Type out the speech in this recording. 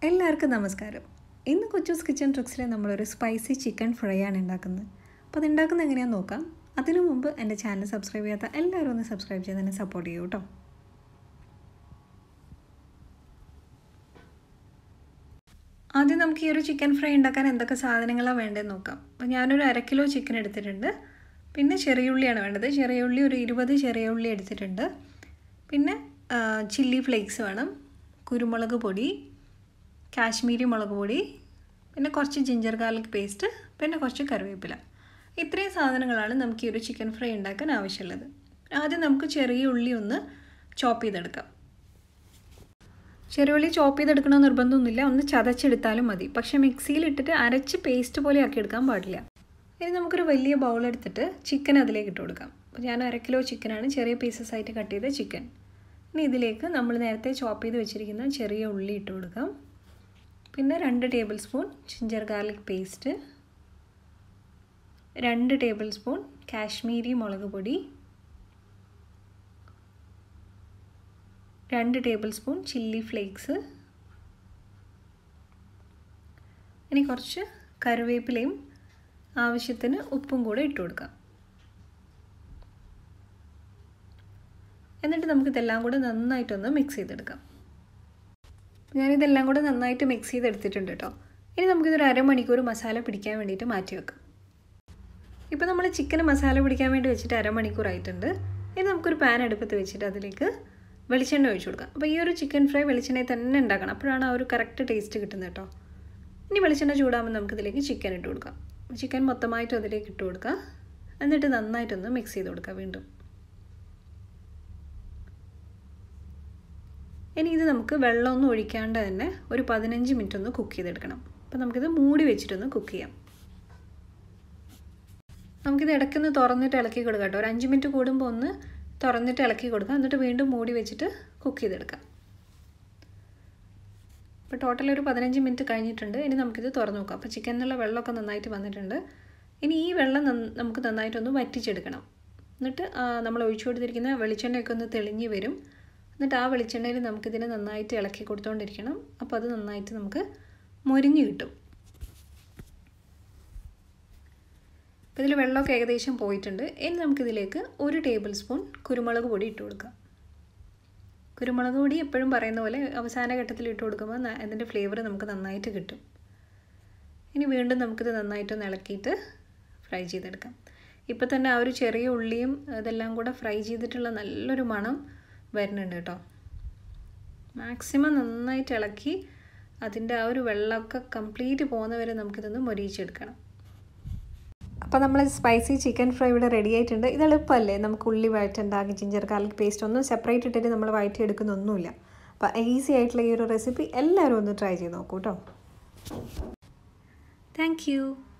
എല്ലാവർക്കും നമസ്കാരം ഇന്ന് കൊച്ചൂസ് കിച്ചൺ ട്രിക്സിൽ നമ്മളൊരു സ്പൈസി ചിക്കൻ ഫ്രൈ ആണ് ഉണ്ടാക്കുന്നത് അപ്പോൾ അത് ഉണ്ടാക്കുന്നത് എങ്ങനെയാണെന്ന് നോക്കാം അതിനു മുമ്പ് എൻ്റെ ചാനൽ സബ്സ്ക്രൈബ് ചെയ്യാത്ത എല്ലാവരും ഒന്ന് സബ്സ്ക്രൈബ് ചെയ്ത് തന്നെ സപ്പോർട്ട് ചെയ്യൂ കേട്ടോ ആദ്യം നമുക്ക് ഈ ഒരു ചിക്കൻ ഫ്രൈ ഉണ്ടാക്കാൻ എന്തൊക്കെ സാധനങ്ങളാണ് വേണ്ടതെന്ന് നോക്കാം അപ്പോൾ ഞാനൊരു അര കിലോ ചിക്കൻ എടുത്തിട്ടുണ്ട് പിന്നെ ചെറിയുള്ളിയാണ് വേണ്ടത് ചെറിയുള്ളി ഒരു ഇരുപത് ചെറിയുള്ളി എടുത്തിട്ടുണ്ട് പിന്നെ ചില്ലി ഫ്ലേക്സ് വേണം കുരുമുളക് പൊടി കാശ്മീരി മുളക് പൊടി പിന്നെ കുറച്ച് ജിഞ്ചർ ഗാർലിക് പേസ്റ്റ് പിന്നെ കുറച്ച് കറിവേപ്പില ഇത്രയും സാധനങ്ങളാണ് നമുക്ക് ഈ ഒരു ചിക്കൻ ഫ്രൈ ഉണ്ടാക്കാൻ ആവശ്യമുള്ളത് ആദ്യം നമുക്ക് ചെറിയ ഉള്ളി ഒന്ന് ചോപ്പ് ചെയ്തെടുക്കാം ചെറിയ ഉള്ളി ചോപ്പ് ചെയ്തെടുക്കണമെന്ന് നിർബന്ധമൊന്നുമില്ല ഒന്ന് ചതച്ചെടുത്താലും മതി പക്ഷേ മിക്സിയിൽ ഇട്ടിട്ട് അരച്ച് പേസ്റ്റ് പോലെ ആക്കി എടുക്കാൻ പാടില്ല ഇനി നമുക്കൊരു വലിയ ബൗൾ എടുത്തിട്ട് ചിക്കൻ അതിലേക്ക് ഇട്ട് കൊടുക്കാം അപ്പോൾ ഞാൻ അര കിലോ ചിക്കനാണ് ചെറിയ പീസസ് ആയിട്ട് കട്ട് ചെയ്ത ചിക്കൻ ഇനി ഇതിലേക്ക് നമ്മൾ നേരത്തെ ചോപ്പ് ചെയ്ത് വെച്ചിരിക്കുന്ന ചെറിയ ഉള്ളി ഇട്ട് കൊടുക്കാം പിന്നെ രണ്ട് table spoon ginger garlic paste രണ്ട് ടേബിൾ സ്പൂൺ കാശ്മീരി മുളക് പൊടി രണ്ട് ടേബിൾ സ്പൂൺ ചില്ലി ഫ്ലേക്സ് ഇനി കുറച്ച് കറിവേപ്പിലയും ആവശ്യത്തിന് ഉപ്പും കൂടെ ഇട്ട് കൊടുക്കാം എന്നിട്ട് നമുക്കിതെല്ലാം കൂടെ നന്നായിട്ടൊന്ന് മിക്സ് ചെയ്തെടുക്കാം ഞാനിതെല്ലാം കൂടെ നന്നായിട്ട് മിക്സ് ചെയ്തെടുത്തിട്ടുണ്ട് കേട്ടോ ഇനി നമുക്കിതൊരു അരമണിക്കൂർ മസാല പിടിക്കാൻ വേണ്ടിയിട്ട് മാറ്റി വെക്കാം ഇപ്പോൾ നമ്മൾ ചിക്കൻ മസാല പിടിക്കാൻ വേണ്ടി വെച്ചിട്ട് അരമണിക്കൂർ ആയിട്ടുണ്ട് ഇനി നമുക്കൊരു പാൻ അടുപ്പത്ത് വെച്ചിട്ട് അതിലേക്ക് വെളിച്ചെണ്ണ ഒഴിച്ചു കൊടുക്കാം അപ്പോൾ ഈ ഒരു ചിക്കൻ ഫ്രൈ വെളിച്ചെണ്ണയിൽ തന്നെ ഉണ്ടാക്കണം അപ്പോഴാണ് ആ ഒരു കറക്റ്റ് ടേസ്റ്റ് കിട്ടുന്നത് കേട്ടോ ഇനി വെളിച്ചെണ്ണ ചൂടാകുമ്പോൾ നമുക്കിതിലേക്ക് ചിക്കൻ ഇട്ട് കൊടുക്കാം ചിക്കൻ മൊത്തമായിട്ട് അതിലേക്ക് ഇട്ട് കൊടുക്കുക എന്നിട്ട് നന്നായിട്ടൊന്ന് മിക്സ് ചെയ്ത് കൊടുക്കുക വീണ്ടും ഇനി ഇത് നമുക്ക് വെള്ളമൊന്നും ഒഴിക്കാണ്ട് തന്നെ ഒരു പതിനഞ്ച് മിനിറ്റ് ഒന്ന് കുക്ക് ചെയ്തെടുക്കണം അപ്പോൾ നമുക്കിത് മൂടി വെച്ചിട്ടൊന്ന് കുക്ക് ചെയ്യാം നമുക്കിത് ഇടയ്ക്കൊന്ന് തുറന്നിട്ട് ഇളക്കി കൊടുക്കാം കേട്ടോ ഒരു അഞ്ച് മിനിറ്റ് കൂടുമ്പോൾ ഒന്ന് തുറന്നിട്ട് ഇളക്കി കൊടുക്കാം എന്നിട്ട് വീണ്ടും മൂടി വെച്ചിട്ട് കുക്ക് ചെയ്തെടുക്കാം ഇപ്പോൾ ടോട്ടൽ ഒരു പതിനഞ്ച് മിനിറ്റ് കഴിഞ്ഞിട്ടുണ്ട് ഇനി നമുക്കിത് തുറന്നു നോക്കാം അപ്പോൾ ചിക്കനിലുള്ള വെള്ളമൊക്കെ നന്നായിട്ട് വന്നിട്ടുണ്ട് ഇനി ഈ വെള്ളം നമുക്ക് നന്നായിട്ടൊന്ന് വറ്റിച്ചെടുക്കണം എന്നിട്ട് നമ്മൾ ഒഴിച്ചു കൊടുത്തിരിക്കുന്ന വെളിച്ചെണ്ണയൊക്കെ ഒന്ന് തെളിഞ്ഞ് വരും എന്നിട്ട് ആ വെളിച്ചെണ്ണയിൽ നമുക്കിതിനെ നന്നായിട്ട് ഇളക്കി കൊടുത്തുകൊണ്ടിരിക്കണം അപ്പോൾ അത് നന്നായിട്ട് നമുക്ക് മൊരിഞ്ഞ് കിട്ടും അപ്പോൾ ഇതിൽ വെള്ളമൊക്കെ ഏകദേശം പോയിട്ടുണ്ട് ഇനി നമുക്കിതിലേക്ക് ഒരു ടേബിൾ സ്പൂൺ കുരുമുളക് പൊടി ഇട്ട് കൊടുക്കാം കുരുമുളക് പൊടി എപ്പോഴും പറയുന്ന പോലെ അവസാന ഘട്ടത്തിൽ ഇട്ട് കൊടുക്കുമ്പോൾ അതിൻ്റെ ഫ്ലേവർ നമുക്ക് നന്നായിട്ട് കിട്ടും ഇനി വീണ്ടും നമുക്കിത് നന്നായിട്ടൊന്ന് ഇളക്കിയിട്ട് ഫ്രൈ ചെയ്തെടുക്കാം ഇപ്പോൾ തന്നെ ആ ഒരു ചെറിയ ഉള്ളിയും ഇതെല്ലാം കൂടെ ഫ്രൈ ചെയ്തിട്ടുള്ള നല്ലൊരു മണം വരുന്നുണ്ട് കേട്ടോ മാക്സിമം നന്നായിട്ട് ഇളക്കി അതിൻ്റെ ആ ഒരു വെള്ളമൊക്കെ കംപ്ലീറ്റ് പോകുന്നവരെ നമുക്കിതൊന്ന് മൊരിയിച്ചെടുക്കണം അപ്പോൾ നമ്മൾ സ്പൈസി ചിക്കൻ ഫ്രൈ ഇവിടെ റെഡി ആയിട്ടുണ്ട് ഇത് എളുപ്പമല്ലേ നമുക്ക് ഉള്ളി വഴറ്റുണ്ടാക്കി ജിഞ്ചർ ഗാർലിക് പേസ്റ്റ് ഒന്നും സെപ്പറേറ്റ് ഇട്ടിട്ട് നമ്മൾ വഴറ്റി എടുക്കുന്നൊന്നുമില്ല അപ്പോൾ ഈസി ആയിട്ടുള്ള ഈ ഒരു റെസിപ്പി എല്ലാവരും ഒന്ന് ട്രൈ ചെയ്ത് നോക്കൂ കേട്ടോ താങ്ക്